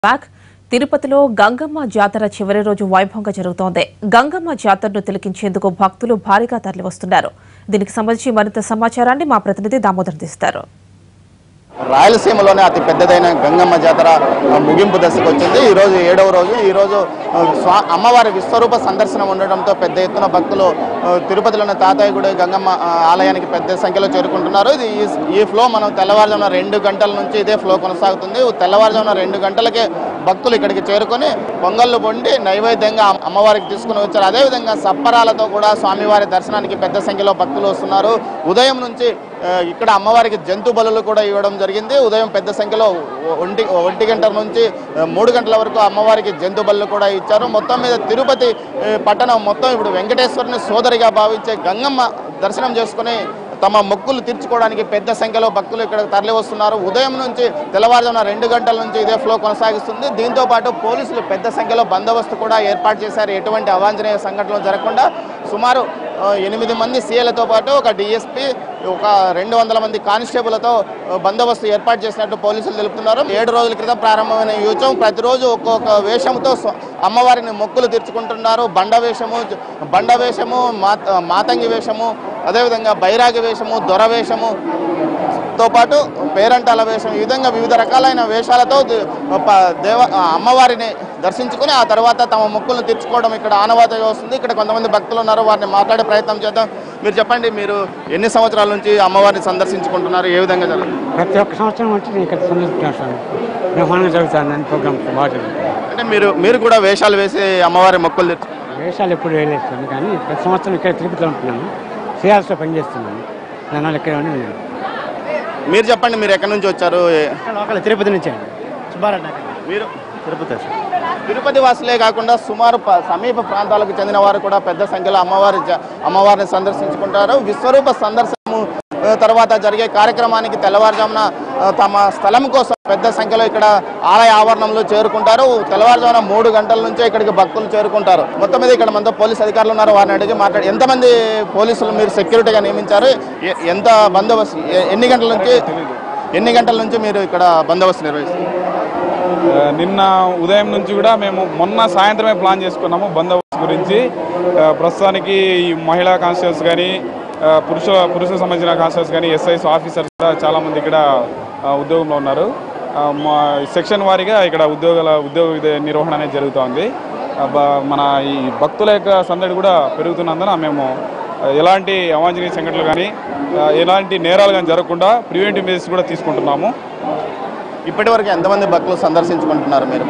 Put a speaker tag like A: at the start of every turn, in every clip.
A: back తిరుపతిలో గంగమ్మ జాతర చివరి రోజు వైభవంగా జరుగుతోంది గంగమ్మ జాతరను తిలకించేందుకు భక్తులు భారీగా తరలివస్తున్నారు దీనికి సంబంధించి మరింత సమాచారాన్ని మా ప్రతినిధి దామోదర్ తీస్తారు
B: రాయలసీమలోనే అతి పెద్దదైన గంగమ్మ జాతర ఆ, ముగింపు దశకు వచ్చింది ఈ రోజు ఏడవ రోజు ఈ రోజు ఆ, స్వా అమ్మవారి విశ్వరూప సందర్శనం ఉండడంతో పెద్ద ఎత్తున భక్తులు ఆ, తిరుపతిలోని తాతయ్య గుడి గంగమ్మ ఆ, ఆలయానికి పెద్ద సంఖ్యలో చేరుకుంటున్నారు ఇది ఈ- ఈ ఫ్లో మనం తెల్లవారుజామున రెండు గంటల నుంచి ఇదే ఫ్లో కొనసాగుతుంది తెల్లవారుజామున రెండు గంటలకే భక్తులు ఇక్కడికి చేరుకొని పొంగళ్ళు పొండి నైవేద్యంగా అమ్మ- అమ్మవారికి తీసుకుని వచ్చారు అదేవిధంగా సప్పరాలతో కూడా స్వామివారి దర్శనానికి పెద్ద సంఖ్యలో భక్తులు వస్తున్నారు ఉదయం నుంచి ఆ, ఇక్కడ అమ్మవారికి జంతు బలులు కూడా ఇవ్వడం జరిగింది ఉదయం పెద్ద సంఖ్యలో ఒ- ఒంటి ఒంటి గంట నుంచి ఆ, మూడు గంటల వరకు అమ్మవారికి జంతు బలులు కూడా ఇచ్చారు మొత్తం మీద తిరుపతి ఆ, పట్టణం మొత్తం ఇప్పుడు వెంకటేశ్వరుని సోదరిగా భావించే గంగమ్మ దర్శనం చేసుకుని తమ మొక్కులు తీర్చుకోవడానికి పెద్ద సంఖ్యలో భక్తులు ఇక్కడ తరలి వస్తున్నారు ఉదయం నుంచి తెల్లవారుజామున రెండు గంటల నుంచి ఇదే ఫ్లో కొనసాగిస్తుంది దీంతో పాటు పోలీసులు పెద్ద సంఖ్యలో బందోబస్తు కూడా ఏర్పాటు చేశారు ఎటువంటి అవాంఛనీయ సంఘటనలు జరగకుండా సుమారు ఆ, ఎనిమిది మంది సీఏలతో పాటు ఒక డిఎస్పీ ఒక రెండు వందల మంది కానిస్టేబుల్తో ఆ, బందోబస్తు ఏర్పాటు చేసినట్టు పోలీసులు తెలుపుతున్నారు ఏడు రోజుల క్రితం ప్రారంభమైన ఈ ఉత్సవం ప్రతిరోజు ఒక్కొక్క వేషంతో స్వ- అమ్మవారిని మొక్కులు తీర్చుకుంటున్నారు బండ వేషము జ- బండ వేషము మాత మాతంగి వేషము అదేవిధంగా బైరాగి వేషము దొర వేషము తో పాటు పేరంటాల వేషం ఈ విధంగా వివిధ రకాలైన వేషాలతో ది- ప- దేవ ఆ అమ్మవారిని దర్శించుకుని ఆ తర్వాత తమ మొక్కులను తీర్చుకోవడం ఇక్కడ ఆనవాతగా వస్తుంది ఇక్కడ కొంతమంది భక్తులు ఉన్నారు వారిని మాట్లాడే ప్రయత్నం చేద్దాం మీరు చెప్పండి మీరు ఎన్ని సంవత్సరాల నుంచి అమ్మవారిని సందర్శించుకుంటున్నారు ఏ విధంగా జరుగుతుంది
C: ప్రతి ఒక్క సంవత్సరం వచ్చి నేను ఇక్కడ సందర్శించాను స్వామి బ్రహ్మాండంగా జరుగుతుంది ప్రోగ్రామ్ బాగా జరుగుతుంది
B: అంటే మీరు మీరు కూడా వేషాలు వేసి అమ్మవారి మొక్కులు తీర్చు
C: వేషాలు ఎప్పుడు వేయలేదు స్వామి కానీ ప్రతి సంవత్సరం ఇక్కడ తిరుపతిలో ఉంటున్నాను శ్రీహాస్లో పనిచేస్తున్నాను దానివల్ల ఇక్కడ ఉండి నేను
B: మీరు చెప్పండి మీరు ఎక్కడి నుంచి వచ్చారు ఏ-
C: లోకల్ తిరుపతి నుంచి అండి సుబ్బారెడ్డి
B: మీరు
C: తిరుపతి
B: తిరుపతి వాసులే కాకుండా సుమారు ప- సమీప ప్రాంతాలకు చెందిన వారు కూడా పెద్ద సంఖ్యలో అమ్మవారి జ- అమ్మవారిని సందర్శించుకుంటారు విశ్వరూప సందర్శనము ఆ, తర్వాత జరిగే కార్యక్రమానికి తెల్లవారుజామున ఆ, తమ స్థలం కోసం పెద్ద సంఖ్యలో ఇక్కడ ఆలయ ఆవరణంలో చేరుకుంటారు తెల్లవారుజామున మూడు గంటల నుంచే ఇక్కడికి భక్తులు చేరుకుంటారు మొత్తం మీద ఇక్కడ మనతో పోలీస్ అధికారులు ఉన్నారు వారిని అడిగి మాట్లాడి ఎంతమంది పోలీసులు మీరు సెక్యూరిటీగా నియమించారు ఎ- ఎంత బందోబస్తు ఎ- ఎన్ని గంటల నుంచి ఎన్ని గంటల నుంచి మీరు ఇక్కడ బందోబస్తు నిర్వహిస్తారు
D: ఆ, నిన్న ఉదయం నుంచి కూడా మేము మొన్న సాయంత్రమే ప్లాన్ చేసుకున్నాము బందోబస్తు గురించి ఆ, ప్రస్తుతానికి ఈ మహిళా కానిస్టేబుల్స్ కానీ ఆ, పురుష పురుషులకు సంబంధించిన కానిస్టేబుల్స్ కానీ ఎస్ఐస్ ఆఫీసర్స్ కూడా చాలామంది ఇక్కడ ఆ, ఉద్యోగంలో ఉన్నారు ఆ, మా సెక్షన్ వారీగా ఇక్కడ ఉద్యోగాల ఉద్యోగ విధ- నిర్వహణ అనేది జరుగుతోంది ఆ, బ- మన ఈ భక్తుల యొక్క సందడి కూడా పెరుగుతున్నందున మేము ఆ, ఎలాంటి అవాంఛనీయ సంఘటనలు కానీ ఆ, ఎలాంటి నేరాలు కానీ జరగకుండా ప్రివెంటివ్ మెజర్స్ కూడా తీసుకుంటున్నాము
B: ఇప్పటి వరకు ఎంతమంది భక్తులు సందర్శించుకుంటున్నారు మీరు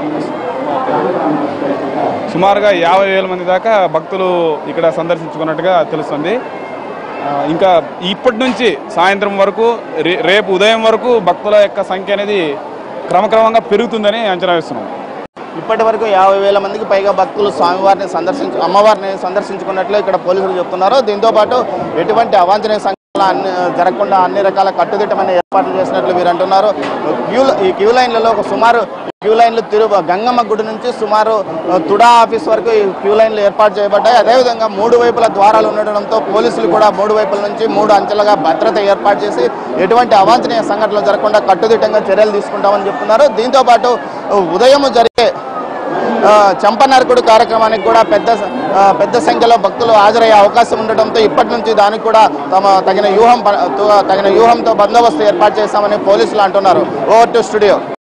D: సుమారుగా యాభై వేల మంది దాకా భక్తులు ఇక్కడ సందర్శించుకున్నట్టుగా తెలుస్తుంది ఆ, ఇంకా ఇప్పటి నుంచి సాయంత్రం వరకు రే- రేపు ఉదయం వరకు భక్తుల యొక్క సంఖ్య అనేది క్రమక్రమంగా పెరుగుతుందని అంచనా వేస్తున్నాం
B: ఇప్పటి వరకు యాభై వేల మందికి పైగా భక్తులు స్వామివారిని సందర్శించు అమ్మవారిని సందర్శించుకున్నట్లు ఇక్కడ పోలీసులు చెప్తున్నారు దీంతో పాటు ఎటువంటి అవాంఛనీయ సంఘటనలు అన్ని జరగకుండా అన్ని రకాల కట్టుదిట్టమైన ఏర్పాట్లు చేసినట్లు మీరు అంటున్నారు క్యూ ఈ క్యూ లైన్లలో ఒక సుమారు ఈ క్యూ లైన్లు తిరు గంగమ్మ గుడి నుంచి సుమారు ఆ, తుడా ఆఫీస్ వరకు ఈ క్యూ లైన్లు ఏర్పాటు చేయబడ్డాయి అదేవిధంగా మూడు వైపుల ద్వారాలు ఉండడంతో పోలీసులు కూడా మూడు వైపుల నుంచి మూడు అంచెలుగా భద్రత ఏర్పాటు చేసి ఎటువంటి అవాంఛనీయ సంఘటనలు జరగకుండా కట్టుదిట్టంగా చర్యలు తీసుకుంటామని చెప్తున్నారు దీంతో పాటు ఉదయం జరిగే ఆ, చంపనరకుడు కార్యక్రమానికి కూడా పెద్ద ఆ, పెద్ద సంఖ్యలో భక్తులు హాజరయ్యే అవకాశం ఉండడంతో ఇప్పటి నుంచి దానికి కూడా తమ తగిన వ్యూహం ప- తగిన వ్యూహంతో బందోబస్తు ఏర్పాటు చేస్తామని పోలీసులు అంటున్నారు ఓవర్ టు స్టూడియో